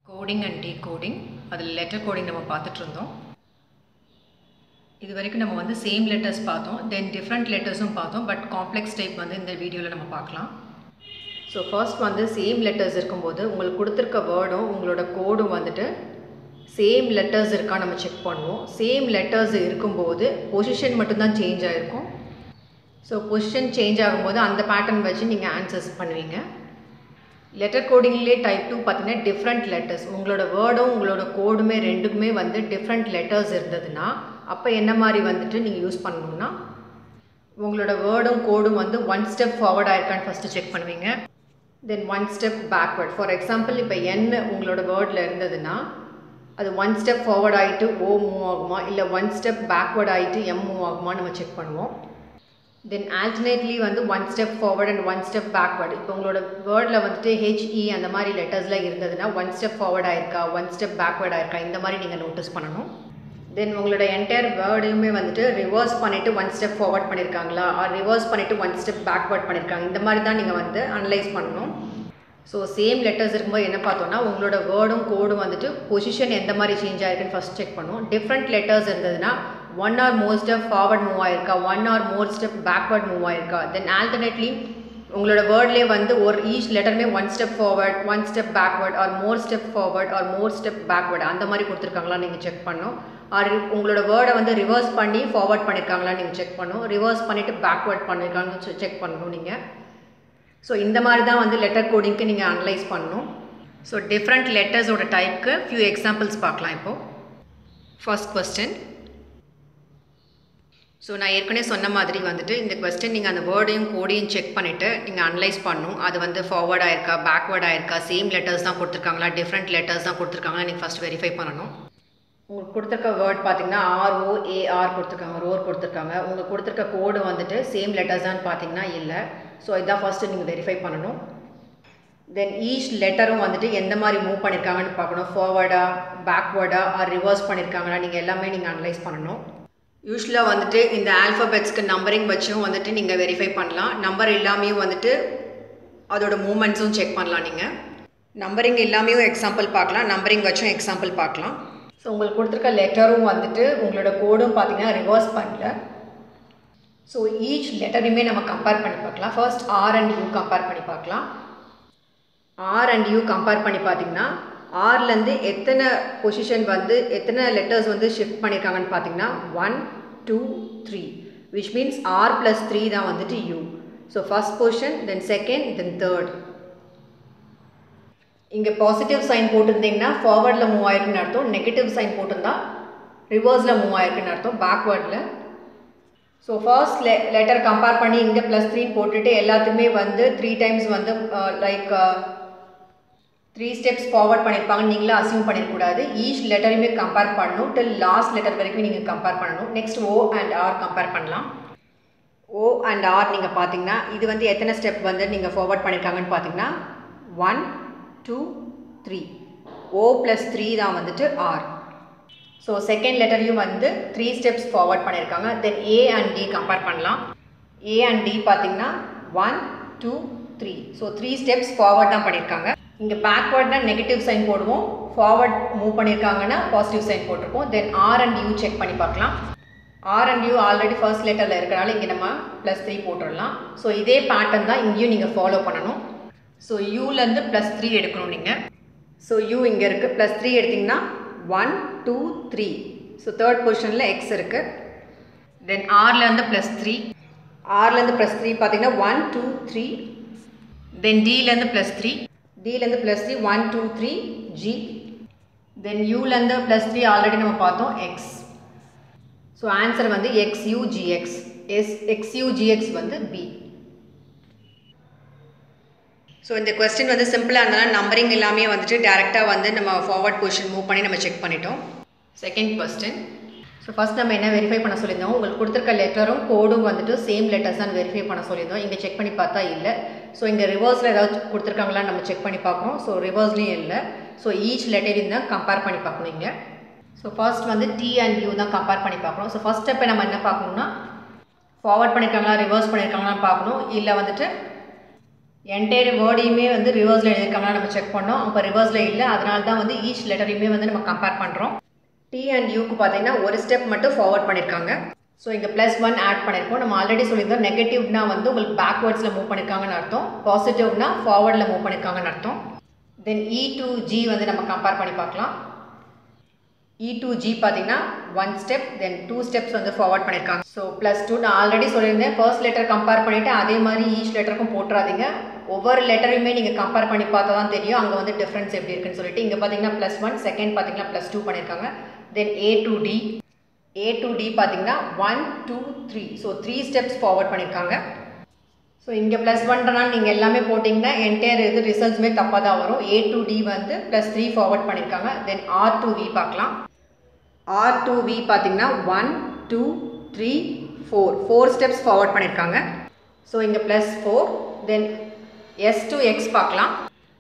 Coding and decoding அதில் letter coding நம்ம பார்த்துட்டு இருந்தோம் இது வரைக்கும் நம்ம வந்து சேம் லெட்டர்ஸ் பார்த்தோம் தென் டிஃப்ரெண்ட் லெட்டர்ஸும் பார்த்தோம் பட் காம்ப்ளெக்ஸ் டைப் வந்து இந்த வீடியோவில் நம்ம பார்க்கலாம் ஸோ ஃபர்ஸ்ட் வந்து சேம் லெட்டர்ஸ் இருக்கும்போது உங்களுக்கு கொடுத்துருக்க வேர்டும் உங்களோட கோடும் வந்துட்டு சேம் லெட்டர்ஸ் இருக்கா நம்ம செக் பண்ணுவோம் சேம் லெட்டர்ஸ் இருக்கும்போது பொசிஷன் மட்டும்தான் சேஞ்ச் ஆகிருக்கும் ஸோ பொசிஷன் சேஞ்ச் ஆகும்போது அந்த பேட்டர்ன் வச்சு நீங்கள் ஆன்சர்ஸ் பண்ணுவீங்க லெட்டர் கோடிங்லேயே டைப் டூ பார்த்தீங்கன்னா டிஃப்ரெண்ட் லெட்டர்ஸ் உங்களோட வேர்டும் உங்களோட கோடுமே ரெண்டுக்குமே வந்து டிஃப்ரெண்ட் லெட்டர்ஸ் இருந்ததுன்னா அப்போ என்ன மாதிரி வந்துட்டு நீங்கள் யூஸ் பண்ணணும்னா உங்களோட வேர்டும் கோடும் வந்து ஒன் ஸ்டெப் ஃபார்வர்ட் ஆயிருக்கான்னு ஃபஸ்ட்டு செக் பண்ணுவீங்க then one step backward for example இப்போ என் உங்களோட வேர்டில் இருந்ததுன்னா அது ஒன் ஸ்டெப் ஃபார்வர்ட் ஆகிட்டு ஓ மூவ் ஆகுமா இல்லை ஒன் ஸ்டெப் பேக்வர்ட் ஆகிட்டு எம் மூவ் ஆகுமா நம்ம செக் பண்ணுவோம் தென் ஆல்டர்னேட்லி வந்து one step forward and one step backward இப்போ உங்களோட வேர்டில் வந்துட்டு ஹெச்இ அந்த மாதிரி லெட்டர்ஸ்லாம் இருந்ததுன்னா ஒன் ஸ்டெப் ஃபார்வர்ட் ஆயிருக்கா ஒன் ஸ்டெப் பேக்வர்ட் ஆயிருக்கா இந்த மாதிரி நீங்கள் நோட்டீஸ் பண்ணணும் தென் உங்களோட என்டையர் வேர்டையுமே வந்துட்டு ரிவர்ஸ் பண்ணிவிட்டு ஒன் ஸ்டெப் ஃபார்வர்ட் பண்ணியிருக்காங்களா ஆர் ரிவர்ஸ் பண்ணிவிட்டு ஒன் ஸ்டெப் பேக்வர்ட் பண்ணியிருக்காங்க இந்த மாதிரி தான் நீங்கள் வந்து அனலைஸ் பண்ணணும் ஸோ சேம் லெட்டர்ஸ் இருக்கும்போது என்ன பார்த்தோம்னா உங்களோட வேர்டும் கோடும் வந்துட்டு பொசிஷன் எந்த மாதிரி சேஞ்ச் ஆயிருக்குன்னு ஃபஸ்ட் செக் பண்ணுவோம் டிஃப்ரெண்ட் லெட்டர்ஸ் இருந்ததுன்னா one or more step forward move ஆயிருக்கா one or more step backward move ஆயிருக்கா தென் ஆல்டர்னேட்லி உங்களோட வேர்ட்லேயே வந்து ஒரு ஈச் லெட்டருமே one step forward one step backward or more step forward or more step backward அந்த மாதிரி கொடுத்துருக்காங்களா நீங்கள் செக் பண்ணணும் ஆர் உங்களோட வேர்டை வந்து ரிவர்ஸ் பண்ணி ஃபார்வர்ட் பண்ணியிருக்காங்களா நீங்கள் செக் பண்ணணும் ரிவர்ஸ் பண்ணிவிட்டு பேக்வர்ட் பண்ணியிருக்காங்கன்னு செக் பண்ணணும் நீங்கள் ஸோ இந்த மாதிரி தான் வந்து லெட்டர் கோடிங்க்கு நீங்கள் அனலைஸ் பண்ணணும் ஸோ டிஃப்ரெண்ட் லெட்டர்ஸோட டைப்க்கு ஃபியூ எக்ஸாம்பிள்ஸ் பார்க்கலாம் இப்போது ஃபர்ஸ்ட் கொஸ்டின் ஸோ நான் ஏற்கனவே சொன்ன மாதிரி வந்துட்டு இந்த கொஸ்டின் நீங்கள் அந்த வேர்டையும் கோடையும் செக் பண்ணிவிட்டு நீங்கள் அனலைஸ் பண்ணணும் அது வந்து ஃபார்வர்ட் ஆயிருக்கா பேக்வர்ட் ஆயிருக்கா சேம் லெட்டர்ஸ் தான் கொடுத்துருக்காங்களா டிஃப்ரெண்ட் லெட்டர்ஸ் தான் கொடுத்துருக்காங்களா நீங்கள் ஃபஸ்ட் வெரிஃபை பண்ணணும் உங்களுக்கு கொடுத்துருக்க வேர்ட் பார்த்தீங்கன்னா ஆர்ஓ ஏஆர் கொடுத்துருக்காங்க ரோர் கொடுத்துருக்காங்க உங்களுக்கு கொடுத்துருக்க கோடு வந்துட்டு சேம் லெட்டர்ஸ் தான் பார்த்தீங்கன்னா இல்லை ஸோ இதான் ஃபஸ்ட்டு நீங்கள் வெரிஃபை பண்ணணும் தென் ஈச் லெட்டரும் வந்துட்டு எந்த மாதிரி மூவ் பண்ணியிருக்காங்கன்னு பார்க்கணும் ஃபார்வர்டா பேக்வேர்டா ஆர் ரிவர்ஸ் பண்ணியிருக்காங்களா நீங்கள் எல்லாமே நீங்கள் அனலைஸ் பண்ணணும் யூஸ்வலாக வந்துட்டு இந்த ஆல்ஃபபெட்ஸ்க்கு நம்பரிங் வச்சும் வந்துட்டு நீங்கள் வெரிஃபை பண்ணலாம் நம்பர் இல்லாமையும் வந்துட்டு அதோட மூமெண்ட்ஸும் செக் பண்ணலாம் நீங்கள் நம்பரிங் இல்லாமையும் எக்ஸாம்பிள் பார்க்கலாம் நம்பரிங் வச்சும் எக்ஸாம்பிள் பார்க்கலாம் ஸோ உங்களுக்கு கொடுத்துருக்க லெட்டரும் வந்துட்டு உங்களோட கோடும் பார்த்தீங்கன்னா ரிவர்ஸ் பண்ணல ஸோ ஈச் லெட்டரையுமே நம்ம கம்பேர் பண்ணி பார்க்கலாம் first R and U compare பண்ணி பார்க்கலாம் ஆர் அண்ட் யூ கம்பேர் பண்ணி பார்த்தீங்கன்னா ஆர்லேருந்து எத்தனை பொசிஷன் வந்து எத்தனை லெட்டர்ஸ் வந்து ஷிஃப்ட் பண்ணியிருக்காங்கன்னு பார்த்தீங்கன்னா one two three which means R plus three தான் வந்துட்டு U so first position then second then third இங்கே பாசிட்டிவ் சைன் போட்டிருந்தீங்கன்னா ஃபார்வர்டில் மூவ் ஆயிருக்குன்னு அர்த்தம் நெகட்டிவ் சைன் போட்டிருந்தா ரிவர்ஸில் மூவ் ஆயிருக்குன்னு அர்த்தம் பேக்வேர்டில் ஸோ ஃபர்ஸ்ட் லெ லெட்டர் கம்பேர் பண்ணி இங்கே ப்ளஸ் த்ரீ போட்டுட்டு எல்லாத்துக்குமே வந்து த்ரீ டைம்ஸ் வந்து லைக் த்ரீ ஸ்டெப்ஸ் ஃபார்வர்ட் பண்ணியிருப்பாங்கன்னு நீங்களே அசியூம் பண்ணிடக்கூடாது ஈச் லெட்டரையுமே கம்பேர் பண்ணணும் டில் லாஸ்ட் லெட்டர் வரைக்கும் நீங்கள் கம்பேர் பண்ணணும் next O and R compare பண்ணலாம் ஓ அண்ட் ஆர் நீங்கள் பார்த்தீங்கன்னா இது வந்து எத்தனை ஸ்டெப் வந்து நீங்கள் ஃபார்வர்ட் பண்ணியிருக்காங்கன்னு பார்த்தீங்கன்னா one two three O plus three தான் வந்துட்டு ஆர் ஸோ செகண்ட் லெட்டரையும் வந்து த்ரீ ஸ்டெப்ஸ் ஃபார்வர்ட் பண்ணியிருக்காங்க then A and T compare பண்ணலாம் ஏ அண்ட் டி பார்த்தீங்கன்னா one two three so three steps forward தான் பண்ணியிருக்காங்க இங்கே பேக்வர்ட்னா நெகட்டிவ் சைன் போடுவோம் ஃபார்வர்ட் மூவ் பண்ணியிருக்காங்கன்னா பாசிட்டிவ் சைன் போட்டிருப்போம் then R and U check பண்ணி பார்க்கலாம் R and U already first லெட்டரில் இருக்கிறனால இங்கே நம்ம ப்ளஸ் த்ரீ போட்டுடலாம் ஸோ இதே பேட்டர்ன் தான் இங்கேயும் நீங்கள் ஃபாலோ பண்ணணும் ஸோ யூலேருந்து ப்ளஸ் த்ரீ எடுக்கணும் நீங்கள் ஸோ யூ இங்கே இருக்குது ப்ளஸ் த்ரீ எடுத்திங்கன்னா one two three so third பொசிஷனில் எக்ஸ் இருக்குது தென் ஆர்லேருந்து ப்ளஸ் த்ரீ ஆர்லேருந்து ப்ளஸ் த்ரீ பார்த்தீங்கன்னா ஒன் டூ த்ரீ தென் டிலேருந்து ப்ளஸ் த்ரீ டிலேருந்து plus three one two three G then யூலேருந்து ப்ளஸ் த்ரீ ஆல்ரெடி நம்ம பார்த்தோம் எக்ஸ் ஸோ ஆன்சர் வந்து X U GX S X U GX வந்து பி ஸோ இந்த கொஸ்டின் வந்து சிம்பிளாக இருந்தாலும் நம்பரிங் எல்லாமே வந்துட்டு டேரெக்டாக வந்து நம்ம ஃபார்வர்ட் பொசிஷன் மூவ் பண்ணி நம்ம செக் பண்ணிட்டோம் செகண்ட் கொஸ்டின் ஸோ ஃபஸ்ட் நம்ம என்ன வெரிஃபை பண்ண சொல்லியிருந்தோம் உங்களுக்கு கொடுத்துருக்க லெட்டரும் கோடும் வந்துட்டு சேம் லெட்டர்ஸ் தான் வெரிஃபை பண்ண சொல்லியிருந்தோம் இங்கே செக் பண்ணி பார்த்தா இல்லை ஸோ இங்கே ரிவர்ஸில் ஏதாவது கொடுத்துருக்காங்களா நம்ம செக் பண்ணி பார்க்குறோம் ஸோ ரிவர்ஸ்லேயும் இல்லை ஸோ ஈச் லெட்டரையும் தான் கம்பேர் பண்ணி பார்க்கணும் இங்கே ஸோ ஃபர்ஸ்ட் வந்து டி அண்ட் யூ தான் கம்பேர் பண்ணி பார்க்கணும் ஸோ ஃபஸ்ட் ஸ்டெப்பை நம்ம என்ன பார்க்கணும்னா ஃபார்வர்ட் பண்ணியிருக்காங்களா ரிவர்ஸ் பண்ணியிருக்காங்களான்னு பார்க்கணும் இல்லை வந்துட்டு என்டையர் வேர்டையுமே வந்து ரிவர்ஸில் எழுதியிருக்காங்களா நம்ம செக் பண்ணோம் அப்போ ரிவர்ஸில் இல்லை அதனால தான் வந்து ஈச் லெட்டரையுமே வந்து நம்ம கம்பேர் பண்ணுறோம் டி அண்ட் யூக்கு பார்த்தீங்கன்னா ஒரு ஸ்டெப் மட்டும் ஃபார்வர்ட் பண்ணியிருக்காங்க ஸோ இங்கே ப்ளஸ் ஒன் ஆட் பண்ணியிருக்கோம் நம்ம ஆல்ரெடி சொல்லியிருந்தோம் நெகட்டிவ்னா வந்து உங்களுக்கு பேக்வேர்ட்ஸில் மூவ் பண்ணியிருக்காங்கன்னு அர்த்தம் பாசிட்டிவ்னா ஃபார்வர்டில் மூவ் பண்ணியிருக்காங்கன்னு அர்த்தம் தென் இ டு ஜி வந்து நம்ம கம்பேர் பண்ணி பார்க்கலாம் இ டு ஜி பார்த்தீங்கன்னா one step then two steps வந்து ஃபார்வர்ட் பண்ணியிருக்காங்க ஸோ ப்ளஸ் டூ நான் ஆல்ரெடி சொல்லியிருந்தேன் ஃபர்ஸ்ட் லெட்டர் கம்பேர் பண்ணிவிட்டு அதே மாதிரி ஈச் லெட்டருக்கும் போட்டுறாதீங்க ஒவ்வொரு லெட்டரையுமே நீங்கள் கம்பேர் பண்ணி பார்த்தா தான் தெரியும் அங்கே வந்து டிஃப்ரென்ஸ் எப்படி இருக்குன்னு சொல்லிட்டு இங்கே பார்த்தீங்கன்னா ப்ளஸ் ஒன் செகண்ட் பார்த்தீங்கன்னா ப்ளஸ் டூ பண்ணியிருக்காங்க then A to T A to T பார்த்தீங்கன்னா one two three so three steps forward பண்ணியிருக்காங்க ஸோ இங்கே ப்ளஸ் ஒன்றனால நீங்கள் எல்லாமே போட்டிங்கன்னா என்டையர் இது ரிசல்ட்ஸுமே தப்பாக தான் வரும் ஏ டு டி வந்து ப்ளஸ் த்ரீ ஃபார்வர்ட் பண்ணியிருக்காங்க தென் ஆர் டு வி பார்க்கலாம் ஆர் டு வி பார்த்தீங்கன்னா one two three four four steps forward பண்ணியிருக்காங்க ஸோ இங்கே plus four then S to X பார்க்கலாம்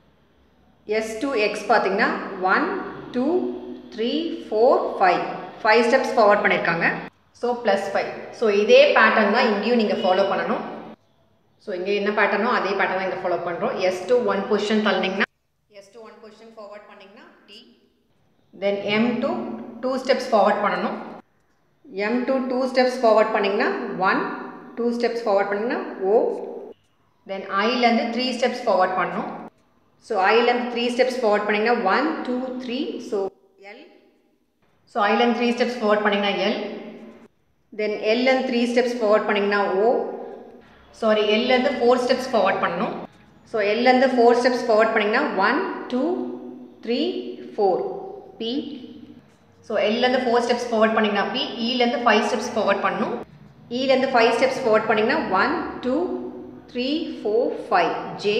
எஸ் டு எக்ஸ் பார்த்தீங்கன்னா one two three four five five steps forward பண்ணியிருக்காங்க so plus five so இதே pattern தான் இங்கேயும் நீங்கள் ஃபாலோ பண்ணணும் ஸோ இங்கே என்ன பேட்டர்னோ அதே பேட்டர்ன் தான் இங்கே ஃபாலோ பண்ணுறோம் எஸ் டு ஒன் பொசிஷன் தள்ளினீங்கன்னா S to one position forward பண்ணிங்கன்னா T then M to two steps forward பண்ணணும் M to two steps forward பண்ணிங்கன்னா ஒன் டூ ஸ்டெப்ஸ் ஃபார்வர்ட் பண்ணிங்கன்னா ஓ தென் ஐலேருந்து த்ரீ ஸ்டெப்ஸ் ஃபார்வர்ட் பண்ணணும் so ஐலேருந்து three steps forward பண்ணிங்கன்னா one two three so L so ஐலேருந்து three steps forward பண்ணிங்கன்னா L then எல்லேருந்து த்ரீ ஸ்டெப்ஸ் ஃபார்வர்ட் பண்ணிங்கன்னா ஓ சாரி எல்லேருந்து ஃபோர் ஸ்டெப்ஸ் ஃபார்வர்ட் பண்ணணும் ஸோ எல்லேருந்து ஃபோர் ஸ்டெப்ஸ் ஃபார்வர்ட் பண்ணிங்கன்னா one two three four P so எல்லேருந்து ஃபோர் ஸ்டெப்ஸ் ஃபார்வர்ட் பண்ணிங்கன்னா பி இலேருந்து ஃபைவ் ஸ்டெப்ஸ் ஃபார்வர்ட் பண்ணணும் இலேருந்து ஃபைவ் ஸ்டெப்ஸ் ஃபார்வர்ட் பண்ணிங்கன்னா one two three four five J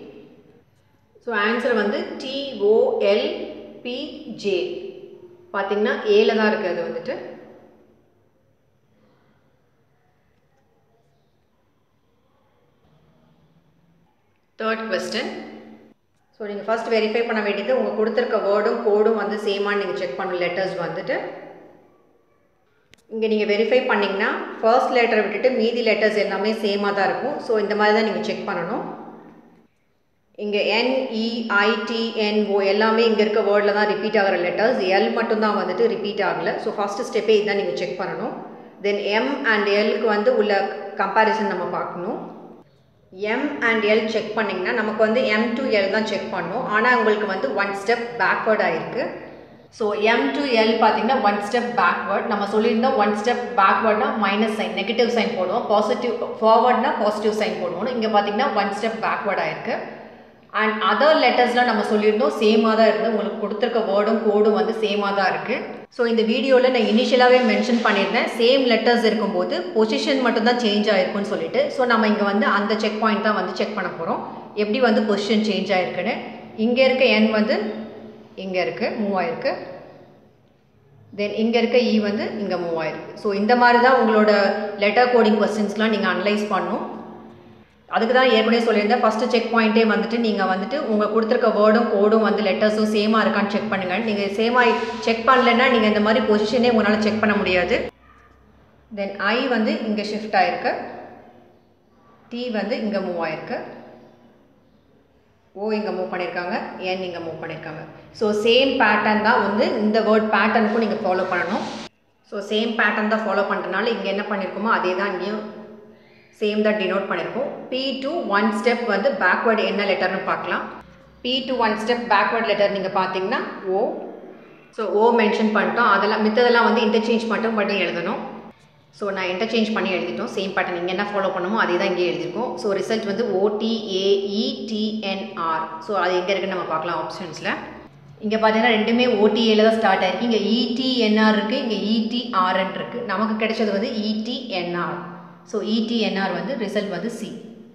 so answer வந்து டிஓஎல் பிஜே பார்த்தீங்கன்னா ஏல தான் இருக்குது அது வந்துட்டு தேர்ட் கொஸ்டின் ஸோ நீங்கள் ஃபஸ்ட் வெரிஃபை பண்ண வேண்டியது உங்கள் கொடுத்துருக்க வேர்டும் கோடும் வந்து சேமான்னு நீங்கள் செக் பண்ண லெட்டர்ஸ் வந்துட்டு இங்கே நீங்கள் வெரிஃபை பண்ணிங்கன்னா ஃபர்ஸ்ட் லெட்டரை விட்டுட்டு மீதி லெட்டர்ஸ் எல்லாமே சேமாக தான் இருக்கும் ஸோ இந்த மாதிரி தான் நீங்கள் செக் பண்ணணும் இங்கே என்இஐடிஎன்ஓ எல்லாமே இங்கே இருக்க வேர்டில் தான் ரிப்பீட் ஆகிற லெட்டர்ஸ் எல் மட்டும்தான் வந்துட்டு ரிப்பீட் ஆகலை ஸோ ஃபஸ்ட்டு ஸ்டெப்பே இதுதான் நீங்கள் செக் பண்ணணும் தென் எம் அண்ட் எல்க்கு வந்து உள்ள கம்பேரிசன் நம்ம பார்க்கணும் எம் அண்ட் எல் செக் பண்ணிங்கன்னா நமக்கு வந்து எம் டு எல் தான் செக் பண்ணணும் ஆனால் உங்களுக்கு வந்து ஒன் ஸ்டெப் பேக்வேர்ட் ஆகிருக்கு ஸோ எம் டு எல் பார்த்தீங்கன்னா ஒன் ஸ்டெப் பேக்வேர்ட் நம்ம சொல்லியிருந்தோம் ஒன் ஸ்டெப் பேக்வேர்ட்னா மைனஸ் சைன் நெகட்டிவ் சைன் போடுவோம் பாசிட்டிவ் ஃபார்வர்ட்னா பாசிட்டிவ் சைன் போடுவோம் இங்கே பார்த்தீங்கன்னா ஒன் ஸ்டெப் பேக்வேர்ட் ஆயிருக்கு அண்ட் அதர் லெட்டர்ஸ்லாம் நம்ம சொல்லியிருந்தோம் சேமாக தான் இருந்து உங்களுக்கு கொடுத்துருக்க வேர்டும் கோடும் வந்து சேமாக தான் இருக்குது ஸோ இந்த வீடியோவில் நான் இனிஷியலாகவே மென்ஷன் பண்ணியிருந்தேன் சேம் லெட்டர்ஸ் இருக்கும்போது பொசிஷன் மட்டும்தான் சேஞ்ச் ஆயிருக்குன்னு சொல்லிட்டு ஸோ நம்ம இங்கே வந்து அந்த செக் பாயிண்ட் தான் வந்து செக் பண்ண போகிறோம் எப்படி வந்து பொசிஷன் சேஞ்ச் ஆயிருக்குன்னு இங்கே இருக்க என் வந்து இங்கே இருக்குது மூவ் ஆயிருக்கு தென் இங்கே இருக்க இ வந்து இங்கே மூவ் ஆயிருக்கு ஸோ இந்த மாதிரி தான் உங்களோட லெட்டர் கோடிங் கொஸ்டின்ஸ்லாம் நீங்கள் அனலைஸ் பண்ணணும் அதுக்கு தான் ஏற்கனவே சொல்லியிருந்தேன் ஃபஸ்ட்டு செக் பாயிண்ட்டே வந்துட்டு நீங்கள் வந்துட்டு உங்கள் கொடுத்துருக்க வேர்டும் கோடும் வந்து லெட்டர்ஸும் சேமாக இருக்கான்னு செக் பண்ணுங்கள் நீங்கள் சேமாக செக் பண்ணலைன்னா நீங்கள் இந்த மாதிரி பொசிஷனே உங்களால் செக் பண்ண முடியாது தென் ஐ வந்து இங்கே ஷிஃப்ட் ஆகிருக்கு டி வந்து இங்கே மூவ் ஆகிருக்கு ஓ இங்கே மூவ் பண்ணியிருக்காங்க என் இங்கே மூவ் பண்ணியிருக்காங்க ஸோ சேம் பேட்டர்ன் தான் வந்து இந்த வேர்ட் பேட்டர்னுக்கும் நீங்கள் ஃபாலோ பண்ணணும் ஸோ சேம் பேட்டர்ன் தான் ஃபாலோ பண்ணுறதுனால இங்கே என்ன பண்ணியிருக்கோமோ அதே தான் இங்கேயும் சேம் தான் டினோட் பண்ணியிருக்கோம் பி டு ஒன் ஸ்டெப் வந்து பேக்வேர்டு என்ன லெட்டர்னு பார்க்கலாம் P to one step backward letter நீங்கள் பார்த்தீங்கன்னா ஓ ஸோ ஓ மென்ஷன் பண்ணிட்டோம் அதெல்லாம் மித்ததெல்லாம் வந்து இன்டர்சேஞ்ச் மட்டும் மட்டும் எழுதணும் ஸோ நான் இன்டர்சேஞ்ச் பண்ணி எழுதிட்டோம் சேம் பேட்டர்ன் இங்கே என்ன ஃபாலோ பண்ணுமோ அதே தான் இங்கே எழுதியிருக்கோம் ஸோ ரிசல்ட் வந்து ஓடிஏஇடிஎன்ஆர் ஸோ அது எங்கே இருக்குன்னு நம்ம பார்க்கலாம் ஆப்ஷன்ஸில் இங்கே பார்த்தீங்கன்னா ரெண்டுமே ஓடிஏல தான் ஸ்டார்ட் ஆயிருக்கு இங்கே இடிஎன்ஆர் இருக்குது இங்கே இடிஆர்என் இருக்குது நமக்கு கிடைச்சது வந்து இடிஎன்ஆர் ஸோ இடிஎன்ஆர் வந்து ரிசல்ட் வந்து சி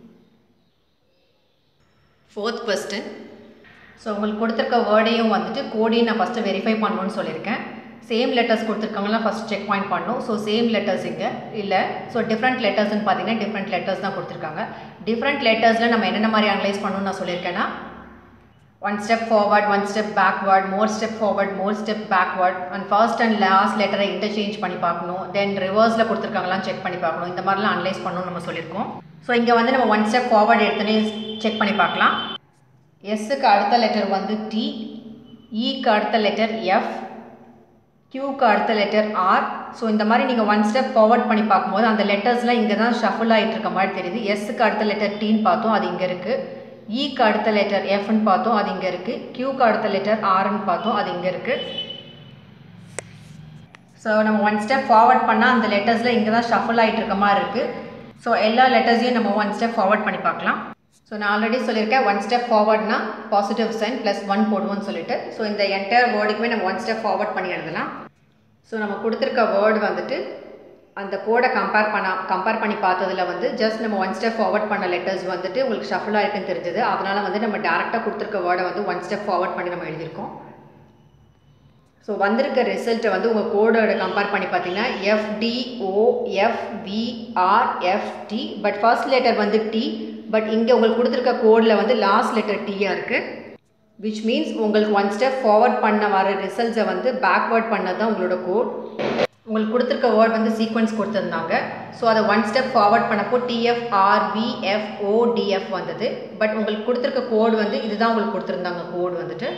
ஃபோர்த் கொஸ்டின் ஸோ உங்களுக்கு கொடுத்துருக்க வேர்டையும் வந்துட்டு கோடையும் நான் ஃபஸ்ட்டு வெரிஃபை பண்ணணும்னு சொல்லியிருக்கேன் சேம் லெட்டர்ஸ் கொடுத்துருக்காங்கலாம் ஃபஸ்ட் செக் பாயிண்ட் பண்ணணும் ஸோ சேம் லெட்டர்ஸ் இங்கே இல்லை ஸோ டிஃப்ரெண்ட் லெட்டர்ஸ்னு பார்த்தீங்கன்னா டிஃப்ரெண்ட் லெட்டர்ஸ் தான் கொடுத்துருக்காங்க டிஃப்ரெண்ட் லெட்டர்ஸில் நம்ம என்னென்ன மாதிரி அனலைஸ் பண்ணணும்னு நான் சொல்லியிருக்கேன்னா one step forward one step backward more step forward more step backward and first and last லெட்டரை இன்டர்சேஞ்ச் பண்ணி பார்க்கணும் தென் ரிவர்ஸில் கொடுத்துருக்காங்களாம் செக் பண்ணி பார்க்கணும் இந்த மாதிரிலாம் அனலைஸ் பண்ணணும்னு நம்ம சொல்லியிருக்கோம் ஸோ இங்கே வந்து நம்ம ஒன் ஸ்டெப் ஃபார்வர்ட் எடுத்துனே செக் பண்ணி பார்க்கலாம் எஸ்ஸுக்கு அடுத்த லெட்டர் வந்து டி இக்கு அடுத்த லெட்டர் எஃப் க்யூக்கு அடுத்த லெட்டர் ஆர் ஸோ இந்த மாதிரி நீங்கள் ஒன் ஸ்டெப் ஃபார்வர்ட் பண்ணி பார்க்கும்போது அந்த லெட்டர்ஸ்லாம் இங்கே தான் ஷஃபிள் ஆகிட்டு இருக்க மாதிரி தெரியுது எஸ்ஸுக்கு அடுத்த லெட்டர் டீன்னு பார்த்தோம் அது இங்கே இருக்குது இக்கு அடுத்த லெட்டர் எஃப்னு பார்த்தோம் அது இங்கே இருக்குது க்யூக்கு அடுத்த லெட்டர் ஆர்னு பார்த்தோம் அது இங்கே இருக்குது ஸோ நம்ம ஒன் ஸ்டெப் ஃபார்வர்ட் பண்ணால் அந்த லெட்டர்ஸில் இங்கே தான் ஷஃபிள் ஆகிட்டு இருக்க மாதிரி இருக்குது ஸோ எல்லா லெட்டர்ஸையும் நம்ம ஒன் ஸ்டெப் ஃபார்வர்ட் பண்ணி பார்க்கலாம் ஸோ நான் ஆல்ரெடி சொல்லியிருக்கேன் ஒன் ஸ்டெப் ஃபார்வர்ட்னா பாசிட்டிவ் சைன் ப்ளஸ் ஒன் போடுவோம்னு சொல்லிட்டு ஸோ இந்த என்டையர் வேர்டுக்குமே நம்ம ஒன் ஸ்டெப் ஃபார்வர்ட் பண்ணி எழுதலாம் ஸோ நம்ம கொடுத்துருக்க வேர்டு வந்துட்டு அந்த கோடை கம்பேர் பண்ண கம்பேர் பண்ணி பார்த்ததுல வந்து ஜஸ்ட் நம்ம ஒன் ஸ்டெப் ஃபார்வர்ட் பண்ண லெட்டர்ஸ் வந்துட்டு உங்களுக்கு ஷஃபிளாக இருக்குன்னு தெரிஞ்சது அதனால் வந்து நம்ம டேரெக்டாக கொடுத்துருக்க வேர்டை வந்து ஒன் ஸ்டெப் ஃபார்வர்ட் பண்ணி நம்ம எழுதியிருக்கோம் ஸோ வந்திருக்க ரிசல்ட்டை வந்து உங்கள் கோடோட கம்பேர் பண்ணி பார்த்தீங்கன்னா FTO FVR FT but first letter வந்து டி பட் இங்கே உங்களுக்கு கொடுத்துருக்க கோடில் வந்து லாஸ்ட் லெட்டர் டீயாக இருக்குது விச் மீன்ஸ் உங்களுக்கு ஒன் ஸ்டெப் ஃபார்வர்ட் பண்ண வர ரிசல்ட்ஸை வந்து பேக்வேர்ட் பண்ணது தான் உங்களோட கோட் உங்களுக்கு கொடுத்துருக்க வேர்ட் வந்து சீக்வன்ஸ் கொடுத்துருந்தாங்க ஸோ அதை ஒன் ஸ்டெப் ஃபார்வர்ட் பண்ணப்போ டிஎஃப் ஆர்விஎஃப்ஓ டிஎஃப் வந்தது பட் உங்களுக்கு கொடுத்துருக்க கோட் வந்து இதுதான் உங்களுக்கு கொடுத்துருந்தாங்க கோட் வந்துட்டு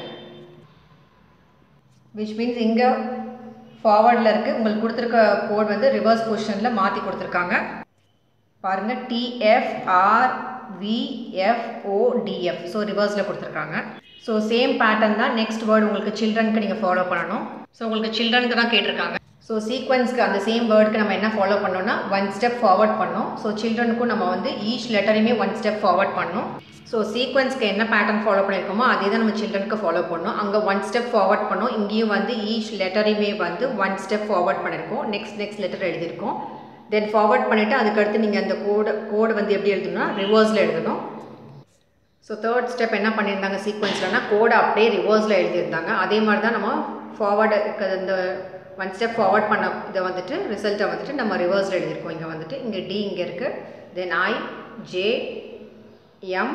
விச் மீன்ஸ் இங்கே ஃபார்வர்டில் இருக்குது உங்களுக்கு கொடுத்துருக்க கோட் வந்து ரிவர்ஸ் பொசிஷனில் மாற்றி கொடுத்துருக்காங்க பாருங்கள் டிஎஃப்ஆர் விஎஃப்ஓடிஎஃப் ஸோ ரிவர்ஸில் கொடுத்துருக்காங்க ஸோ சேம் பேட்டர்ன் தான் நெக்ஸ்ட் வேர்டு உங்களுக்கு சில்ட்ரனுக்கு நீங்கள் ஃபாலோ பண்ணணும் ஸோ உங்களுக்கு சில்ட்ரனுக்கு தான் கேட்டிருக்காங்க ஸோ சீக்வன்ஸ்க்கு அந்த சேம் வேர்டுக்கு நம்ம என்ன ஃபாலோ பண்ணோம்னா ஒன் ஸ்டெப் ஃபார்வர்ட் பண்ணோம் ஸோ சில்ட்ரனுக்கும் நம்ம வந்து ஈச் லெட்டரையுமே ஒன் ஸ்டெப் ஃபார்வர்ட் பண்ணோம் ஸோ சீக்வன்ஸ்க்கு என்ன பேட்டர்ன் ஃபாலோ பண்ணியிருக்கோமோ அதே தான் நம்ம சில்ட்ரனுக்கு ஃபாலோ பண்ணோம் அங்கே ஒன் ஸ்டெப் ஃபார்வர்ட் பண்ணோம் இங்கேயும் வந்து ஈச் லெட்டரையுமே வந்து ஒன் ஸ்டெப் ஃபார்வர்ட் பண்ணியிருக்கோம் நெக்ஸ்ட் நெக்ஸ்ட் லெட்டர் எழுதியிருக்கோம் தென் ஃபார்வர்ட் பண்ணிவிட்டு அதுக்கடுத்து நீங்கள் அந்த கோடு கோடு வந்து எப்படி எழுதணும்னா ரிவர்ஸில் எழுதணும் ஸோ தேர்ட் ஸ்டெப் என்ன பண்ணியிருந்தாங்க சீக்வன்ஸ்லனா கோடை அப்படியே ரிவர்ஸில் எழுதியிருந்தாங்க அதே மாதிரி தான் நம்ம ஃபார்வர்டு இந்த ஒன் ஸ்டெப் ஃபார்வர்ட் பண்ண இதை வந்துட்டு ரிசல்ட்டை வந்துட்டு நம்ம ரிவர்ஸில் எழுதியிருக்கோம் இங்கே வந்துட்டு இங்கே டி இங்கே இருக்குது then I J M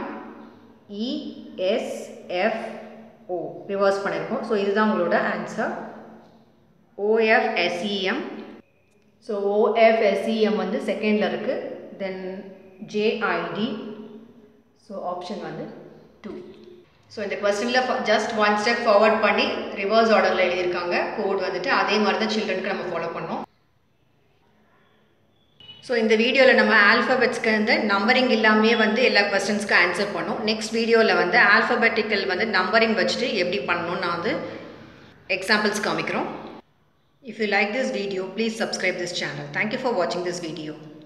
ESF O reverse பண்ணியிருக்கோம் ஸோ இதுதான் உங்களோட ஆன்சர் ஓஎஃப்எஸ்இஎம் ஸோ ஓஎஃப்எஸ்இஎம் வந்து செகண்டில் இருக்குது தென் ஜேஐடி ஸோ ஆப்ஷன் வந்து டூ ஸோ இந்த கொஸ்டினில் ஜஸ்ட் ஒன் ஸ்டெப் ஃபார்வர்ட் பண்ணி ரிவர்ஸ் ஆர்டரில் எழுதியிருக்காங்க கோட் வந்துட்டு அதே மாதிரி தான் சில்ட்ரனுக்கு நம்ம ஃபாலோ பண்ணோம் ஸோ இந்த வீடியோவில் நம்ம ஆல்ஃபபெட்ஸ்க்கு வந்து நம்பரிங் இல்லாமே வந்து எல்லா கொஸ்டின்ஸ்க்கு ஆன்சர் பண்ணோம் நெக்ஸ்ட் வீடியோவில் வந்து ஆல்ஃபபெட்டிக்கல் வந்து நம்பரிங் வச்சுட்டு எப்படி பண்ணணும்னு நான் வந்து எக்ஸாம்பிள்ஸ் காமிக்கிறோம் If you like this video, please subscribe this channel. Thank you for watching this video.